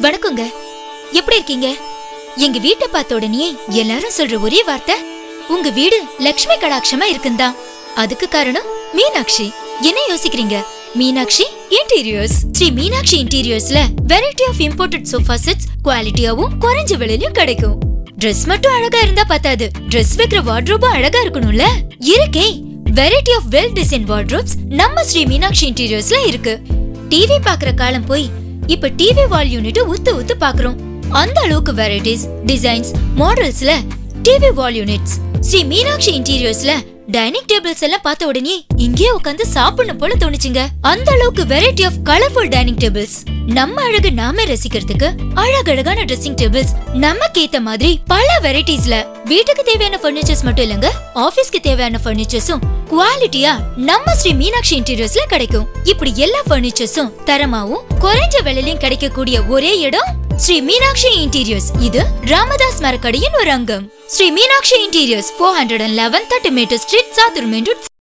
வணக்கங்க எப்படி இருக்கீங்க எங்க வீட்டை பார்த்த உடனே எல்லாரும் சொல்ற ஒரே வார்த்தை உங்க வீடு லக்ஷ்மி கடாட்சமா இருக்குந்தான் அதுக்கு காரணம் மீனாட்சி என்ன யோசிக்கிறீங்க மீனாட்சி இன்டீரியர்ஸ் ஸ்ரீ மீனாட்சி இன்டீரியர்ஸ்ல variety of imported sofa sets குவாலிட்டியாவும் குறைஞ்ச விலையிலும் கிடைக்கும் Dress மட்டும் அழகா இருந்தா பத்தாது Dress வைக்கிற வார்ட்ரோபும் அழகா இருக்கணும்ல இருக்கே variety of well design wardrobes நம்ம ஸ்ரீ மீனாட்சி இன்டீரியர்ஸ்ல இருக்கு டிவி பாக்குற காலம் போய் இப்ப டிவி வால் யூனிட் உத்து உத்து பாக்குறோம் அந்த அளவுக்கு வெரைட்டிஸ் டிசைன்ஸ் மாடல்ஸ்ல TV wall units Shri Meenakshi இன்டீரியர்ஸ்ல டைனிங் டேபிள்ஸ் எல்லாம் பார்த்த உடனே இங்கே உட்காந்து சாப்பிடணும் போல தோணுச்சுங்க அந்த அளவுக்கு variety of colourful dining tables நம்ம அழகு நாமே ரசிக்கிறதுக்கு அழகழகான ட்ரெஸ்ஸிங் டேபிள்ஸ் நமக்கு ஏத்த மாதிரி பல வெரைட்டிஸ்ல வீட்டுக்கு தேவையான ஃபர்னிச்சர்ஸ் மட்டும் இல்லங்க ஆபீஸ்க்கு தேவையான ஃபர்னிச்சர்ஸும் குவாலிட்டியா நம்ம ஸ்ரீ மீனாட்சி இன்டீரியர்ஸ்ல கிடைக்கும் இப்படி எல்லா ஃபர்னிச்சர்ஸும் தரமாவும் குறைஞ்ச விலையிலும் கிடைக்கக்கூடிய ஒரே இடம் ஸ்ரீ மீனாட்சி இன்டீரியர்ஸ் இது ராமதாஸ் மரக்கடியின் ஒரு அங்கம் Shri Meenakshi interiors four hundred and eleven thirty metre street Sathur main